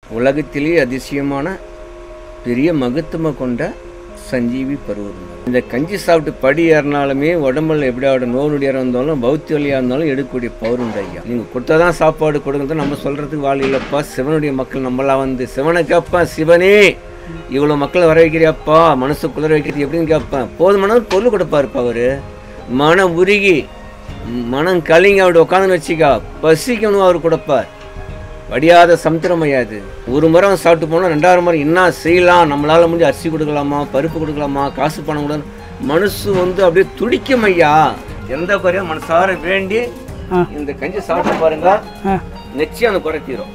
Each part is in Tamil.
உலகத்திலேயே அதிசயமான பெரிய மகத்துவம் கொண்ட சஞ்சீவி பருவதம் இந்த கஞ்சி சாப்பிட்டு படி ஏறினாலுமே உடம்புல எப்படியாவோட நோய் நொடியாக இருந்தாலும் பௌத்தி வழியாக இருந்தாலும் எடுக்கக்கூடிய பவர் உண்டு ஐயா நீங்கள் கொடுத்தாதான் சாப்பாடு கொடுங்க நம்ம சொல்கிறதுக்கு வாழ் இல்லைப்பா சிவனுடைய மக்கள் நம்மளாம் வந்து சிவனை கேட்பேன் சிவனே இவ்வளோ மக்களை வர வைக்கிறியாப்பா மனசு குளிர வைக்கிறது எப்படின்னு கேட்பேன் போதுமான பொருள் கொடுப்பாருப்பா அவரு மனம் உருகி மனம் கலிங்க அப்படி உட்காந்து வச்சுக்கா பசிக்கணும் அவர் கொடுப்பார் வடியாத சமுத்திரம் ஐயாது ஒரு முறை அவன் சாப்பிட்டு போனால் ரெண்டாவது முறை என்ன செய்யலாம் நம்மளால முடிஞ்சு அரிசி கொடுக்கலாமா பருப்பு கொடுக்கலாமா காசு பணம் கூட மனசு வந்து அப்படியே துடிக்கும் ஐயா எந்த குறையும் மனசார வேண்டி ஆ. இந்த கஞ்சி சாப்பிட்டு பாருங்க ஆ நிச்சயம் அந்த குறை தீரும்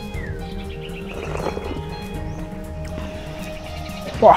வா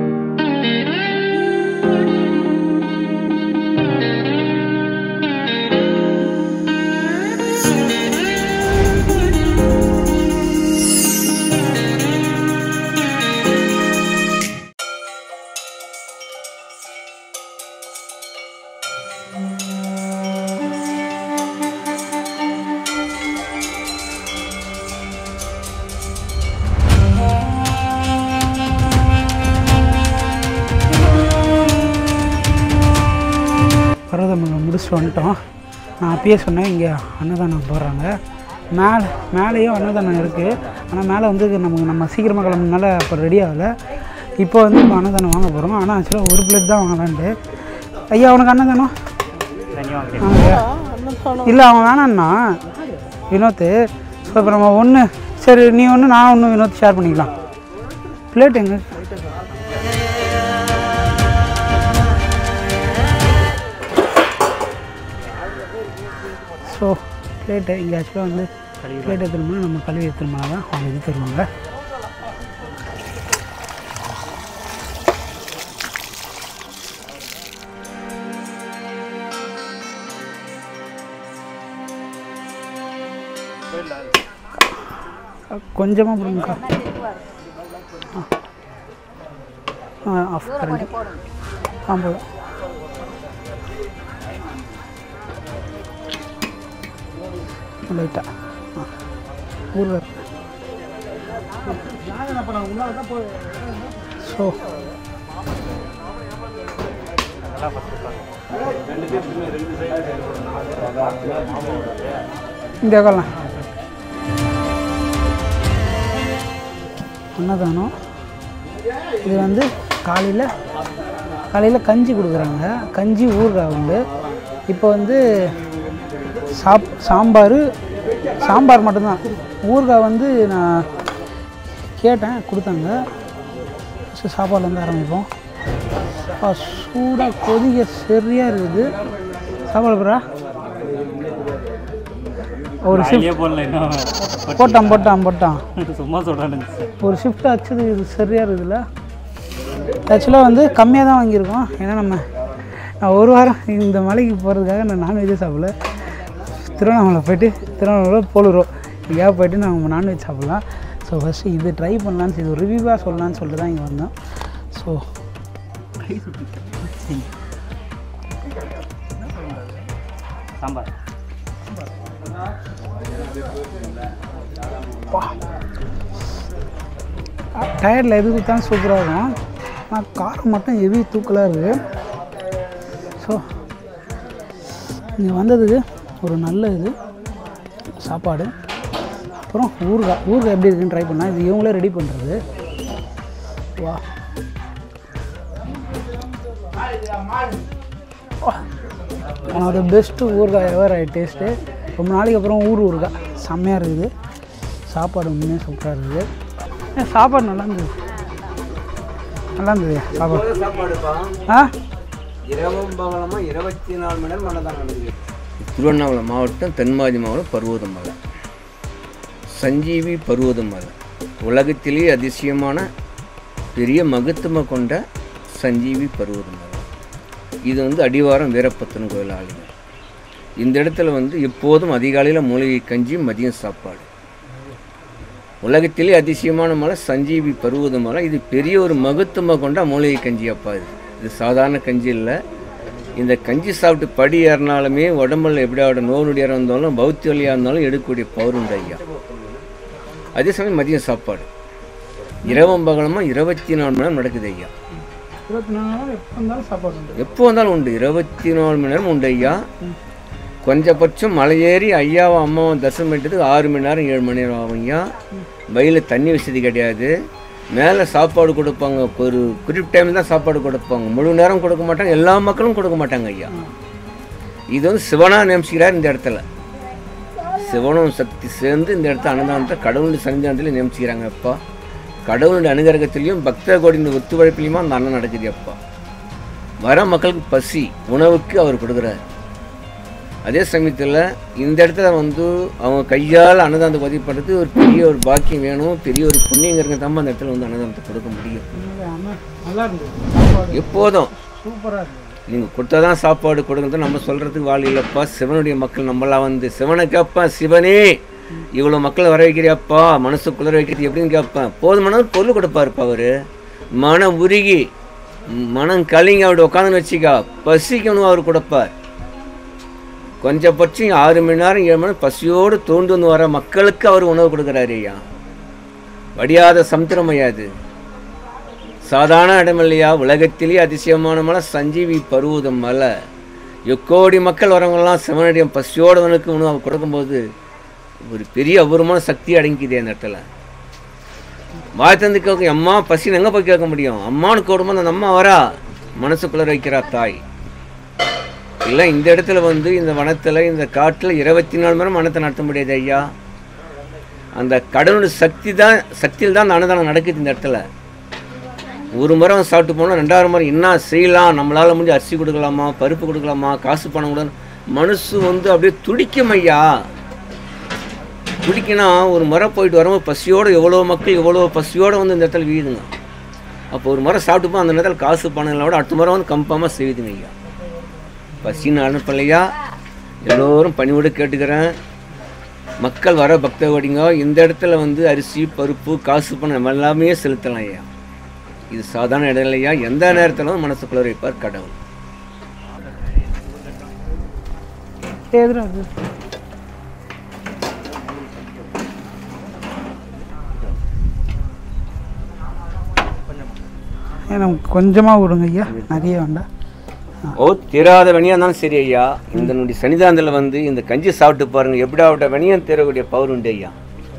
பரதமங்கலம் முடிச்சுட்டு வந்துட்டோம் நான் அப்பயே சொன்னேன் இங்கே அன்னதானம் போடுறாங்க மேலே மேலேயும் அன்னதானம் இருக்குது ஆனால் மேலே வந்து நமக்கு நம்ம சீக்கிரமாக கிளம்புனால அப்போ ரெடி ஆகலை இப்போ வந்து இப்போ அன்னதானம் வாங்க போகிறோம் ஆனால் ஆக்சுவலாக ஒரு பிளேட் தான் வாங்கலான்ட்டு ஐயா உனக்கு அன்னதானம் ஆமாய்யா. இல்லை அவன் வேணான்னா வினோத்து ஸோ இப்போ நம்ம ஒன்று சரி நீ ஒன்று நான் ஒன்று வினோத் ஷேர் பண்ணிக்கலாம் பிளேட் எங்க ஸோ பிளேட்டு இங்கே ஆக்சுவலாக வந்து பிளேட் எடுத்துருமோனா நம்ம கழுவி எடுத்துருமோனா தான் அவங்க இது தருவாங்க கொஞ்சமாக போடுங்கக்கா ஆ ஆஃப் கரண்ட் ஆ போதும் லைட்டாக ஆ ஊர் ஸோ இந்த காலம் அன்னதானம் இது வந்து காலையில் காலையில் கஞ்சி கொடுக்குறாங்க கஞ்சி ஊறுகாய் உண்டு இப்போ வந்து சாப் சாம்பார் சாம்பார் மட்டும்தான் ஊறுகாய் வந்து நான் கேட்டேன் கொடுத்தாங்க ஃபஸ்ட்டு சாப்பாடுலேருந்து ஆரம்பிப்போம் அப்பா சூடாக கொதிக்க சரியாக இருக்குது சாப்பாடு போகிறா ஒரு ஷிஃப்ட் போடல இன்னும் போட்டான் போட்டான் போட்டான் சும்மா சொல்கிறேன் ஒரு ஷிஃப்ட் ஆச்சுது இது சரியாக இருக்குதுல்ல ஆக்சுவலாக வந்து கம்மியாக தான் வாங்கியிருக்கோம் ஏன்னா நம்ம நான் ஒரு வாரம் இந்த மலைக்கு போகிறதுக்காக நான் நான்வெஜ்ஜே சாப்பிடல திருவண்ணாமலை போயிட்டு திருவண்ணாமலை போலுறோம் எங்கேயாவது போயிட்டு நாங்கள் நான்வெஜ் சாப்பிட்லாம் ஸோ ஃபஸ்ட்டு இது ட்ரை பண்ணலான்னு இது ஒரு ரிவ்யூவாக சொல்லலான்னு சொல்லிட்டு தான் இங்கே வந்தோம் ஸோ சாம்பார் டயரில் எது கொடுத்தாலும் சூப்பராக இருக்கும் ஆனால் காரம் மட்டும் ஹெவி தூக்கலாக இருக்குது ஸோ இங்கே வந்ததுக்கு ஒரு நல்ல இது சாப்பாடு அப்புறம் ஊறுகாய் ஊறுகாய் எப்படி இருக்குன்னு ட்ரை பண்ணால் இது இவங்களே ரெடி பண்ணுறது வா ஒன் ஆஃப் த பெஸ்ட்டு ஊறுகாய் எவர் ஐ டேஸ்ட்டு ரொம்ப நாளைக்கு அப்புறம் ஊர் ஊறுகாய் செம்மையாக இருக்குது சாப்பாடு உண்மையாக சூப்பராக இருக்குது ஏ, சாப்பாடு நல்லா இருந்தது நல்லா இருந்தது சாப்பாடு சாப்பாடுப்பா ஆ இரவும் பகலமாக இருபத்தி நாலு மணி நேரம் மழை தான் நடக்குது திருவண்ணாமலை மாவட்டம் தென்மாதி மாவட்டம் பருவத மலை சஞ்சீவி பருவத மலை உலகத்திலேயே அதிசயமான பெரிய மகத்துவம் கொண்ட சஞ்சீவி பருவத மலை இது வந்து அடிவாரம் வீரப்பத்தன் கோயில் ஆளுங்க இந்த இடத்துல வந்து எப்போதும் அதிகாலையில் மூலிகை கஞ்சி மதியம் சாப்பாடு உலகத்திலே அதிசயமான மலை சஞ்சீவி பருவத மலை இது பெரிய ஒரு மகத்துவம் கொண்ட மூலிகை கஞ்சி அப்பா இது இது சாதாரண கஞ்சி இல்லை இந்த கஞ்சி சாப்பிட்டு படி ஏறினாலுமே உடம்புல எப்படியாவோட நோய் நொடியாக இருந்தாலும் பௌத்தி வழியாக இருந்தாலும் எடுக்கக்கூடிய பவர் உண்டு ஐயா அதே சமயம் மதியம் சாப்பாடு இரவும் பகலமாக இருபத்தி நாலு மணி நேரம் நடக்குது ஐயா இருபத்தி நாலு நாள் எப்போ இருந்தாலும் சாப்பாடு உண்டு எப்போ வந்தாலும் உண்டு இருபத்தி நாலு மணி நேரம் உண்டு ஐயா கொஞ்சபட்சம் மலை ஏறி ஐயாவும் அம்மாவும் தரிசனம் பண்ணிட்டதுக்கு ஆறு மணி நேரம் ஏழு மணி நேரம் ஆகும் ஐயா வயலில் தண்ணி வசதி கிடையாது மேலே சாப்பாடு கொடுப்பாங்க ஒரு குறிப்பிட்ட டைமில் தான் சாப்பாடு கொடுப்பாங்க முழு நேரம் கொடுக்க மாட்டாங்க எல்லா மக்களும் கொடுக்க மாட்டாங்க ஐயா இது வந்து சிவனா நியமிச்சுக்கிறார் இந்த இடத்துல சிவனும் சக்தி சேர்ந்து இந்த இடத்த அன்னதானத்தை கடவுளுடைய சன்னிதானத்தில் நியமிச்சுக்கிறாங்க அப்பா கடவுளுடைய அனுகிரகத்திலையும் பக்த கோடியின் ஒத்துழைப்பிலையுமா அந்த அண்ணன் நடக்குது அப்பா வர மக்களுக்கு பசி உணவுக்கு அவர் கொடுக்குறாரு அதே சமயத்தில் இந்த இடத்துல வந்து அவங்க கையால் அன்னதானத்தை பதிவு பண்ணுறது ஒரு பெரிய ஒரு பாக்கியம் வேணும் பெரிய ஒரு புண்ணியங்கிறங்க தான் அந்த இடத்துல வந்து அன்னதானத்தை கொடுக்க முடியும் உண்மையிலே அண்ணா நல்லா இருந்தது சாப்பாடு எப்போதும் சூப்பராக இருந்தது நீங்கள் கொடுத்தா தான் சாப்பாடு கொடுக்குறது நம்ம சொல்கிறதுக்கு வாழ் இல்லைப்பா சிவனுடைய மக்கள் நம்மளாம் வந்து சிவனை கேட்பேன் சிவனே இவ்வளோ மக்கள் வர வைக்கிறியாப்பா மனசு குளிர வைக்கிறது எப்படின்னு கேட்பேன் போதுமான பொருள் கொடுப்பாருப்பா அவர் மனம் உருகி மனம் கலிங்க அப்படி உட்காந்து வச்சுக்கா பசிக்கணும் அவர் கொடுப்பார் கொஞ்சபட்சம் ஆறு மணி நேரம் ஏழு மணி நேரம் பசியோடு தோண்டு வந்து வர மக்களுக்கு அவர் உணவு கொடுக்குறாரு ஐயா வடியாத சமுத்திரம் ஐயா அது சாதாரண இடமில்லையா உலகத்திலேயே அதிசயமான மலை சஞ்சீவி பருவதம் மலை எக்கோடி மக்கள் வரவங்கெல்லாம் சிவனடியம் பசியோடவனுக்கு உணவு கொடுக்கும்போது ஒரு பெரிய அபூர்வமான சக்தி அடங்கிக்குது அந்த இடத்துல வாய் தந்து கேட்க அம்மா பசின்னு எங்கே போய் கேட்க முடியும் அம்மானு கூடும்போது அந்த அம்மா வரா மனசுக்குள்ள வைக்கிறா தாய் இல்லை இந்த இடத்துல வந்து இந்த வனத்தில் இந்த காட்டில் இருபத்தி நாலு மணி நேரம் வனத்தை நடத்த முடியாது ஐயா அந்த கடவுளுடைய சக்தி தான் சக்தியில் தான் அந்த அன்னதானம் நடக்குது இந்த இடத்துல ஒரு முறை அவன் சாப்பிட்டு போனால் ரெண்டாவது முறை என்ன செய்யலாம் நம்மளால் முடிஞ்சு அரிசி கொடுக்கலாமா பருப்பு கொடுக்கலாமா காசு பணம் கூட மனசு வந்து அப்படியே துடிக்கும் ஐயா துடிக்கணும் ஒரு முறை போயிட்டு வரும்போது பசியோடு எவ்வளோ மக்கள் எவ்வளோ பசியோடு வந்து இந்த இடத்துல வீதுங்க அப்போ ஒரு முறை சாப்பிட்டு போ அந்த நேரத்தில் காசு பணம் விட அடுத்த முறை வந்து கம்பாமல் செய்யுதுங்க ஐயா பசின்னு அனுப்பலையா எல்லோரும் பணிவோடு கேட்டுக்கிறேன் மக்கள் வர பக்தவடிங்க இந்த இடத்துல வந்து அரிசி பருப்பு காசு பணம் நம்ம எல்லாமே செலுத்தலாம் ஐயா இது சாதாரண இடம் இல்லையா எந்த நேரத்திலும் மனசுக்குள்ள வைப்பார் கடவுள் எதுரா அது ஏன் நமக்கு கொஞ்சமாக விடுங்க ஐயா நிறைய வேண்டாம் ஓ தீராத வணியாக இருந்தாலும் சரி ஐயா இந்த நுடைய சன்னிதானத்தில் வந்து இந்த கஞ்சி சாப்பிட்டு பாருங்க எப்படியாவட்ட வணியம் தீரக்கூடிய பவர் உண்டு ஐயா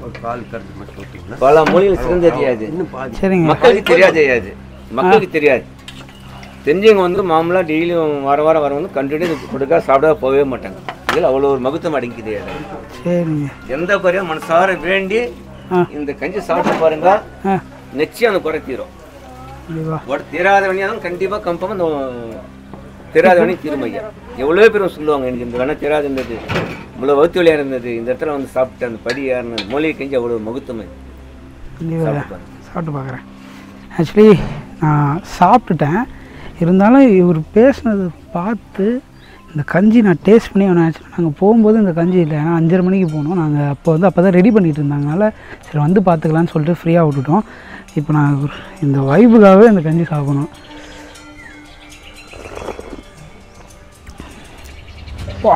பல மொழிகள் சிறந்து தெரியாது சரிங்க மக்களுக்கு தெரியாது ஐயா அது மக்களுக்கு தெரியாது தெரிஞ்சவங்க வந்து மாமூலாக டெய்லியும் வார வாரம் வர வந்து கண்டினியூ கொடுக்க சாப்பிட போகவே மாட்டாங்க இதில் அவ்வளோ ஒரு மகத்துவம் அடங்கிக்குது ஐயா. சரிங்க எந்த குறையும் மனசார வேண்டி ஆ இந்த கஞ்சி சாப்பிட்டு பாருங்க ஆ நிச்சயம் அந்த குறை தீரும் கண்டிப்பா ஒரு தீராத வணியாலும் கண்டிப்பாக கம்பம் அந்த தீராத வணி தீரும் ஐயா எவ்வளோ பேரும் சொல்லுவாங்க எனக்கு இந்த வேணா தீராது இருந்தது இவ்வளோ வகுத்து வழியாக இருந்தது இந்த இடத்துல வந்து சாப்பிட்டு அந்த படி ஏறினது மூலிகை கஞ்சி அவ்வளோ மகுத்தமை கண்டிப்பா சாப்பிட்டு பாருங்க. சாப்பிட்டு பார்க்குறேன் ஆக்சுவலி நான் சாப்பிட்டுட்டேன் இருந்தாலும் இவர் பேசுனது பார்த்து இந்த கஞ்சி நான் டேஸ்ட் பண்ணி அவனை ஆக்சுவலாக நாங்கள் போகும்போது இந்த கஞ்சி இல்லை ஏன்னா அஞ்சரை மணிக்கு போனோம் நாங்கள் அப்போ வந்து அப்போ தான் ரெடி பண்ணிட்டு இருந்தாங்கனால சரி வந்து பார்த்துக்கலான்னு சொல்லிட்டு ஃப்ரீயாக விட்டுட்டோம் இப்போ நான் ஒரு- இந்த வைபுக்காகவே இந்த கஞ்சி சாப்பிடணும் வா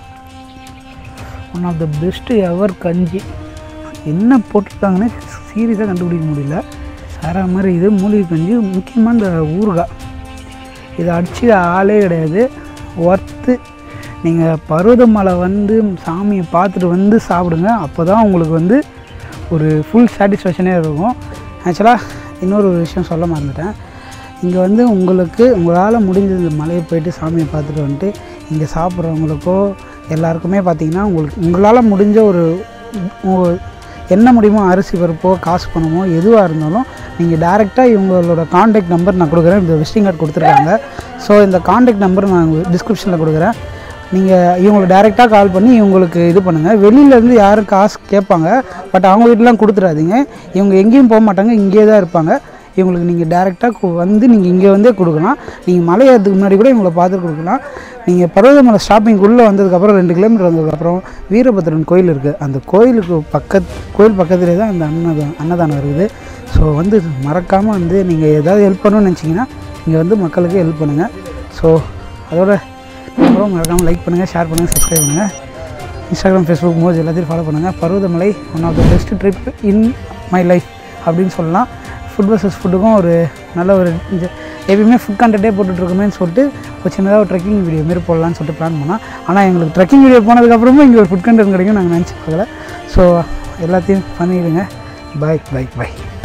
one of the best ever கஞ்சி என்ன போட்டிருக்காங்கன்னு சீரியஸாக கண்டுபிடிக்க முடியல சாரா மாதிரி இது மூலிகை கஞ்சி முக்கியமாக இந்த ஊறுகாய் இதை அடிச்சு ஆளே கிடையாது ஒர்த்து நீங்கள் பருவதமலை வந்து சாமியை பார்த்துட்டு வந்து சாப்பிடுங்க அப்போ தான் உங்களுக்கு வந்து ஒரு ஃபுல் சாட்டிஸ்ஃபேக்ஷனே இருக்கும் ஆக்சுவலாக இன்னொரு ஒரு விஷயம் சொல்ல மறந்துட்டேன் இங்கே வந்து உங்களுக்கு உங்களால் முடிஞ்சது மலையை போயிட்டு சாமியை பார்த்துட்டு வந்துட்டு இங்கே சாப்பிட்றவங்களுக்கோ எல்லாருக்குமே பார்த்தீங்கன்னா உங்களுக்கு உங்களால் முடிஞ்ச ஒரு உங்க- என்ன முடியுமோ அரிசி பருப்போ காசு பணமோ எதுவாக இருந்தாலும் நீங்கள் டேரெக்டாக இவங்களோட காண்டாக்ட் நம்பர் நான் கொடுக்குறேன் இந்த விசிட்டிங் கார்டு கொடுத்துருக்காங்க ஸோ இந்த காண்டாக்ட் நம்பர் நான் டிஸ்கிரிப்ஷனில் கொடுக்குறேன் நீங்கள் இவங்களை டேரெக்டாக கால் பண்ணி இவங்களுக்கு இது பண்ணுங்கள் வெளியிலேருந்து யாரும் காசு கேட்பாங்க பட் அவங்க வீட்டிலாம் கொடுத்துடாதீங்க இவங்க எங்கேயும் போக மாட்டாங்க இங்கேயே தான் இருப்பாங்க இவங்களுக்கு நீங்கள் டேரெக்டாக வந்து நீங்கள் இங்கே வந்தே கொடுக்கலாம் நீங்கள் மலை ஏறதுக்கு முன்னாடி கூட இவங்களை பார்த்து கொடுக்கலாம் நீங்கள் பர்வதமலை ஸ்டாப்பிங்குள்ளே வந்ததுக்கப்புறம் ரெண்டு கிலோமீட்டர் வந்ததுக்கப்புறம் வீரபத்ரன் கோயில் இருக்குது அந்த கோயிலுக்கு பக்கத் கோயில் பக்கத்துலேயே தான் இந்த அன்னதானம் அன்னதானம் இருக்குது ஸோ வந்து மறக்காமல் வந்து நீங்கள் ஏதாவது ஹெல்ப் பண்ணணும்னு நினச்சிங்கன்னா இங்கே வந்து மக்களுக்கு ஹெல்ப் பண்ணுங்கள் ஸோ அதோட அப்புறம் மறக்காமல் லைக் பண்ணுங்கள் ஷேர் பண்ணுங்கள் சப்ஸ்கிரைப் பண்ணுங்கள் இன்ஸ்டாகிராம் ஃபேஸ்புக் மோஜ் எல்லாத்தையும் ஃபாலோ பண்ணுங்கள் Parvathamalai one of the best trip in my life அப்படின்னு சொல்லலாம் ஃபுட் வர்சஸ் ஃபுட்டுக்கும் ஒரு நல்ல ஒரு இந்த- எப்பயுமே ஃபுட் கண்டென்ட்டே போட்டுட்ருக்கோமேன்னு சொல்லிட்டு ஒரு சின்னதாக ஒரு ட்ரெக்கிங் வீடியோ மாரி போடலான்னு சொல்லிட்டு பிளான் பண்ணோம் ஆனால் எங்களுக்கு ட்ரெக்கிங் வீடியோ போனதுக்கப்புறமும் இங்கே ஒரு ஃபுட் கண்டென்ட் கிடைக்கும் நாங்கள் நினச்சி பார்க்கல ஸோ எல்லாத்தையும் பண்ணிடுங்க பாய் பாய் பாய்